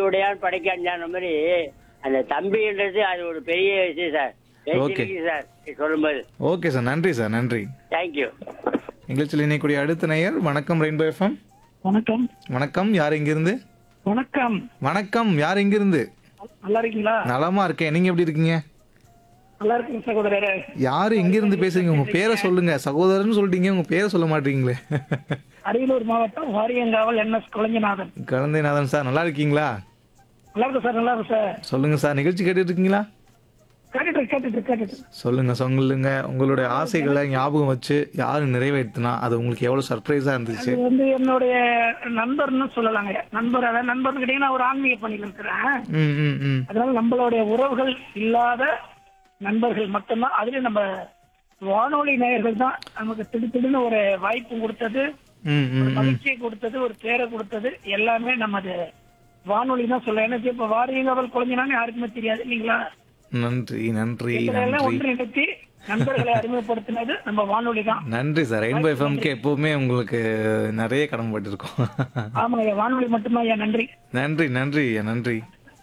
உடையான் படைக்காஞ்சான மாதிரி அந்த தம்பின்றது அது ஒரு பெரிய விஷயம் சார் Okay. பேசிருக்கு சார் நீ சொல்லும்போது ஓகே சார் நன்றி சார் நன்றி தேங்க்யூ நிகழ்ச்சியில் இணையக்கூடிய அடுத்த நேயர் வணக்கம் ரெயின்போ எஃப்எம் வணக்கம் வணக்கம் யார் இங்கிருந்து வணக்கம் வணக்கம் யார் இங்கிருந்து நல்லா இருக்கீங்களா நலமா இருக்கேன் நீங்க எப்படி இருக்கீங்க நல்லா இருக்கீங்க சகோதரரே யாரு எங்கிருந்து பேசுறீங்க உங்க பேரை சொல்லுங்க சகோதரர்னு சொல்லிட்டீங்க உங்க பேரை சொல்ல மாட்டீங்களே அரியலூர் மாவட்டம் Variyankaval N S Kuzhanjinathan Kuzhandainathan sir நல்லா இருக்கீங்களா நல்லா இருக்கு சார் நல்லா இருக்கு சார் சொல்லுங்க சார் நிகழ்ச்சி கேட்டுட்டு இருக்கீங்களா கேட்டுட்டு கேட்டுட்டு கேட்டுட்டு சொல்லுங்க சொல்லுங்க உங்களுடைய ஆசைகளை ஞாபகம் வச்சு யாரு நிறைவேற்றினா அது உங்களுக்கு எவ்வளவு சர்ப்ரைஸா இருந்துச்சு இது வந்து என்னுடைய நண்பர்னு சொல்லலாங்க நண்பர் அதாவது நண்பர்னு கேட்டீங்கன்னா ஒரு ஆன்மீக பணியில் இருக்கிறேன் ம் ம் ம் அதனால நம்மளுடைய உறவுகள் இல்லாத நண்பர்கள் மட்டும்தான் அதுலயும் நம்ம வானொலி நேயர்கள் தான் நமக்கு திடுத்திடுன்னு ஒரு வாய்ப்பு கொடுத்தது ம் ம் ம் மகிழ்ச்சியை கொடுத்தது ஒரு பேரை கொடுத்தது எல்லாமே நமது வானொலி தான் சொல்ல எனக்கு இப்ப வாரியங்காவல் குழந்தைனாலும் யாருக்குமே தெரியாது இல்லைங்களா நன்றி நன்றி எல்லாம் நன்றி ஒன்றிணைத்து நண்பர்களை அறிமுகப்படுத்தினது நம்ம வானொலி தான் நன்றி சார் ரெயின்போ எஃப்எம்க்கு எப்பவுமே உங்களுக்கு நிறைய கடமைப்பட்டிருக்கோம் ஆமாங்க வானொலி மட்டும்தான் ஐயா நன்றி நன்றி நன்றி நன்றி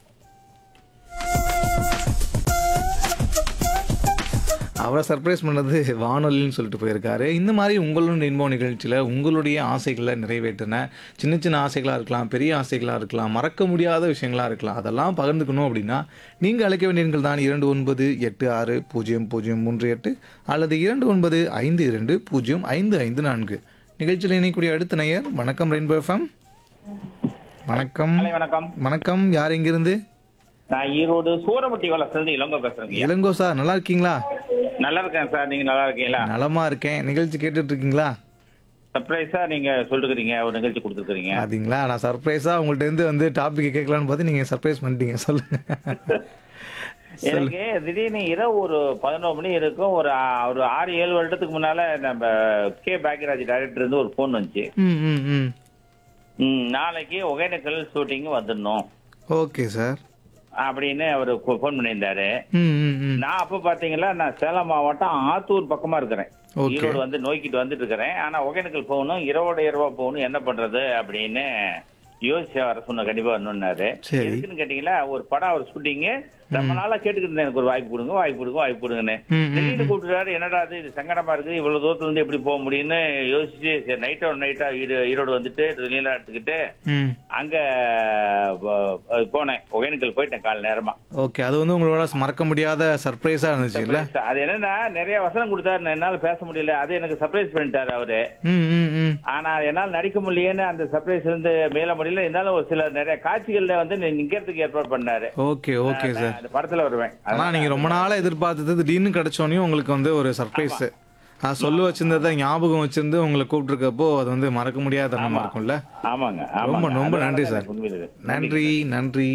அவரை சர்ப்ரைஸ் பண்ணது வானொலின்னு சொல்லிட்டு போயிருக்காரு இந்த மாதிரி உங்களுடைய இன்போ நிகழ்ச்சியில் உங்களுடைய ஆசைகளை நிறைவேற்றின சின்ன சின்ன ஆசைகளாக இருக்கலாம் பெரிய ஆசைகளாக இருக்கலாம் மறக்க முடியாத விஷயங்களாக இருக்கலாம் அதெல்லாம் பகிர்ந்துக்கணும் அப்படின்னா நீங்கள் அழைக்க வேண்டிய எண்கள் தான் இரண்டு ஒன்பது எட்டு ஆறு பூஜ்ஜியம் பூஜ்ஜியம் மூன்று எட்டு அல்லது இரண்டு ஒன்பது ஐந்து இரண்டு பூஜ்ஜியம் ஐந்து ஐந்து நான்கு நிகழ்ச்சியில் இணையக்கூடிய அடுத்த நேயர் வணக்கம் ரெயின்போ எஃப்எம் வணக்கம் காலை வணக்கம் வணக்கம் யார் எங்கிருந்து நான் ஈரோடு சூரமட்டி வளர்ந்து இளங்கோ பேசுறேங்க இளங்கோ சார் நல்லா இருக்கீங்களா நல்லா இருக்கேன் சார் நீங்க நல்லா இருக்கீங்களா நலமா இருக்கேன் நிகழ்ச்சி கேட்டுட்டு இருக்கீங்களா சர்ப்ரைஸா நீங்க சொல்லிருக்கீங்க ஒரு நிகழ்ச்சி கொடுத்துருக்கீங்க அப்படிங்களா நான் சர்ப்ரைஸா உங்கள்ட்ட இருந்து வந்து டாபிக் கேட்கலான்னு பார்த்து நீங்க சர்ப்ரைஸ் பண்ணிட்டீங்க சொல்லுங்க எனக்கு திடீர்னு இரவு ஒரு பதினோரு மணி இருக்கும் ஒரு ஆ- ஒரு ஆறு ஏழு வருடத்துக்கு முன்னால நம்ம கே பாக்யராஜ் டைரக்டர் இருந்து ஒரு போன் வந்துச்சு ம் ம் ம் ம், நாளைக்கு ஒகேனக்கல் ஷூட்டிங் வந்துடணும் ஓகே சார் அப்படின்னு அவர் போன் பண்ணியிருந்தாரு ம் ம் ம் நான் அப்ப பாத்தீங்களா நான் சேலம் மாவட்டம் ஆத்தூர் பக்கமா இருக்கிறேன் Okay. ஈரோடு வந்து நோக்கிட்டு வந்துட்டு இருக்கிறேன் ஆனா ஒகேனக்கல் போகணும் இரவோட இரவா போகணும் என்ன பண்றது அப்படின்னு யோசிச்சு வர சொன்ன கண்டிப்பா வரணும்னாரு சரி. எதுக்குன்னு கேட்டீங்களா ஒரு படம் அவர் ஷூட்டிங்கு ரொம்ப நாளா கேட்டுக்கிட்டு இருந்தேன் எனக்கு ஒரு வாய்ப்பு கொடுங்க வாய்ப்பு கொடுங்க வாய்ப்பு கொடுங்கன்னு ம், ம், திடீர்னு கூப்பிட்டுறாரு என்னடா இது இது சங்கடமா இருக்குது இவ்வளவு தூரத்துல இருந்து எப்படி போக முடியும்னு யோசிச்சு சரி நைட்டோட நைட்டா ஈரோடு வந்துட்டு நீலா எடுத்துக்கிட்டு ம் அங்க அஹ், போனேன் ஒகேனக்கல் போயிட்டேன் கால நேரமா ஓகே அது வந்து உங்களோட மறக்க முடியாத சர்ப்ரைஸா இருந்துச்சு இல்ல அது என்னன்னா நிறைய வசனம் கொடுத்தாரு நான் என்னால பேச முடியல அது எனக்கு சர்ப்ரைஸ் பண்ணிட்டாரு அவரு ம் ம் ம் ஆனா என்னால நடிக்க முடியலன்னு அந்த சர்ப்ரைஸ் வந்து மேல முடியல இருந்தாலும் ஒரு சில நிறைய காட்சிகள்ல வந்து நி- நிக்கிறதுக்கு ஏற்பாடு பண்ணாரு ஓகே ஓகே சார் அந்த படத்துல வருவேன் ஆனா நீங்க ரொம்ப நாளா எதிர்பார்த்தது திடீர்னு கிடைச்சோனையும் உங்களுக்கு வந்து ஒரு சர்ப்ரைஸ் நான் சொல்லு வச்சிருந்ததை ஞாபகம் வச்சிருந்து உங்களை கூப்பிட்டுருக்கப்போ அது வந்து மறக்க முடியாத தருணமா இருக்கும்ல ஆமாங்க ரொம்ப ஆமாங்க. ரொம்ப அதனால நன்றி தான் சார் எனக்கு உண்மையிலே இது. நன்றி நன்றி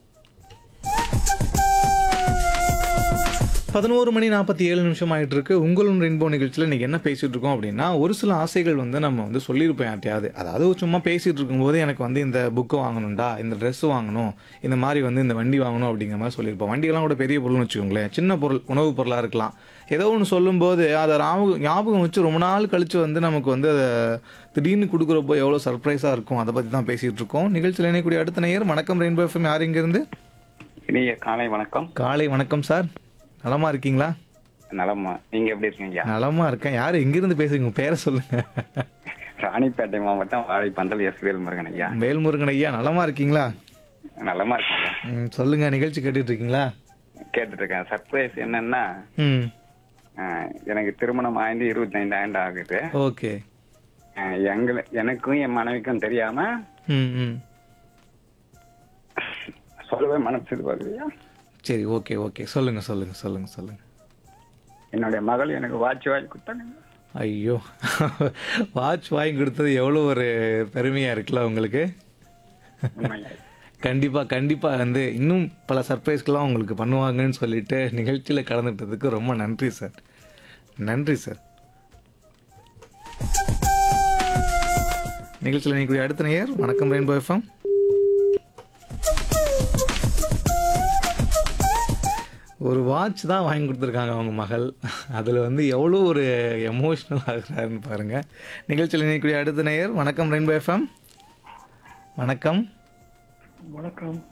பதினோரு மணி நாற்பத்தி ஏழு நிமிஷம் ஆயிட்டு இருக்கு உங்களும் ரெயின்போ நிகழ்ச்சியில் இன்னைக்கு என்ன பேசிட்டு இருக்கோம் அப்படின்னா ஒரு சில ஆசைகள் வந்து நம்ம வந்து சொல்லியிருப்போம் யார்ட்டையாவது அதாவது சும்மா பேசிட்டு இருக்கும்போது எனக்கு வந்து இந்த புக்கு வாங்கணும்டா இந்த Dress வாங்கணும் இந்த மாதிரி வந்து இந்த வண்டி வாங்கணும் அப்படிங்கிற மாதிரி சொல்லியிருப்போம் வண்டியெல்லாம் கூட பெரிய பொருள்னு வச்சுக்கோங்களேன் சின்ன பொருள் உணவுப் பொருளாக இருக்கலாம் ஏதோ ஒன்று சொல்லும்போது அதை ஞாபகம் ஞாபகம் வச்சு ரொம்ப நாள் கழிச்சு வந்து நமக்கு வந்து அதை திடீர்னு கொடுக்குறப்போ எவ்வளோ சர்ப்ரைஸாக இருக்கும் அதை பற்றி தான் பேசிட்டு இருக்கோம் நிகழ்ச்சியில் இணையக்கூடிய அடுத்த நேயர் வணக்கம் ரெயின்போ எஃப்எம் யார் இருந்து இனிய காலை வணக்கம் காலை வணக்கம் சார் நலமா இருக்கீங்களா நலமா நீங்க எப்படி இருக்கீங்க நலமா இருக்கேன் யார் எங்கிருந்து பேசுறீங்க உங்க பேரை சொல்லுங்க ராணிப்பேட்டை மாவட்டம் வாழைப்பந்தல் எஸ் வேல்முருகன் ஐயா வேல்முருகன் ஐயா நலமா இருக்கீங்களா நலமா இருக்கீங்க ம், சொல்லுங்க நிகழ்ச்சி கேட்டுட்டு இருக்கீங்களா கேட்டுட்டு இருக்கேன் சர்ப்ரைஸ் என்னன்னா ம் அஹ், எனக்கு திருமணம் ஆயிருந்து இருபத்தி ஐந்து ஆண்டு ஆகுது ஓகே அஹ், எங்கள எனக்கும் என் மனைவிக்கும் தெரியாம ம் ம் சொல்லவே மனசு இது வருதுயா சரி ஓகே ஓகே சொல்லுங்க சொல்லுங்க சொல்லுங்க சொல்லுங்க என்னுடைய மகள் எனக்கு வாட்ச் வாங்கி கொடுத்தாங்க ஐயோ வாட்ச் வாங்கி கொடுத்தது எவ்வளோ ஒரு பெருமையா இருக்குல்ல உங்களுக்கு உண்மையா. கண்டிப்பா கண்டிப்பா வந்து இன்னும் பல சர்ப்ரைஸ்க்கெல்லாம் உங்களுக்கு பண்ணுவாங்கன்னு சொல்லிட்டு நிகழ்ச்சியில கலந்துட்டதுக்கு ரொம்ப நன்றி சார் நன்றி சார் நிகழ்ச்சியில் நீக்கூடிய அடுத்த நேயர் வணக்கம் ரெயின்போ எஃப்எம் ஒரு வாட்ச் தான் வாங்கி கொடுத்துருக்காங்க அவங்க மகள் அதில் வந்து எவ்வளோ ஒரு எமோஷ்னல் ஆகுறாருன்னு பாருங்கள் நிகழ்ச்சியில் நீக்கூடிய அடுத்த நேயர் வணக்கம் ரெயின்போ எஃப்எம் வணக்கம் வணக்கம்